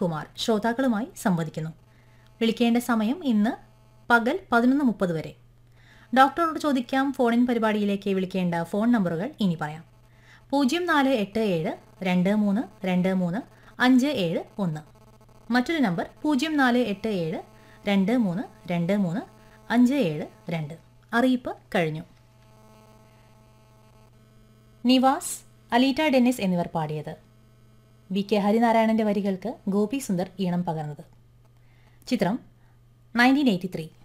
കുമാർ ശ്രോതാക്കളുമായി സംവദിക്കുന്നു വിളിക്കേണ്ട സമയം ഇന്ന് പകൽ പതിനൊന്ന് മുപ്പത് വരെ ഡോക്ടറോട് ചോദിക്കാം ഫോണിൻ പരിപാടിയിലേക്ക് വിളിക്കേണ്ട ഫോൺ നമ്പറുകൾ ഇനി പറയാം പൂജ്യം നാല് എട്ട് ഏഴ് രണ്ട് മൂന്ന് രണ്ട് മൂന്ന് അഞ്ച് ഏഴ് ഒന്ന് മറ്റൊരു നമ്പർ പൂജ്യം നാല് എട്ട് ഏഴ് രണ്ട് മൂന്ന് രണ്ട് മൂന്ന് അഞ്ച് ഏഴ് രണ്ട് അറിയിപ്പ് കഴിഞ്ഞു നിവാസ് അലീറ്റ ഡെന്നിസ് എന്നിവർ പാടിയത് വി കെ ഹരിനാരായണന്റെ വരികൾക്ക് ഗോപി സുന്ദർ ഈണം പകർന്നത് ചിത്രം നയൻറ്റീൻ എയ്റ്റി ത്രീ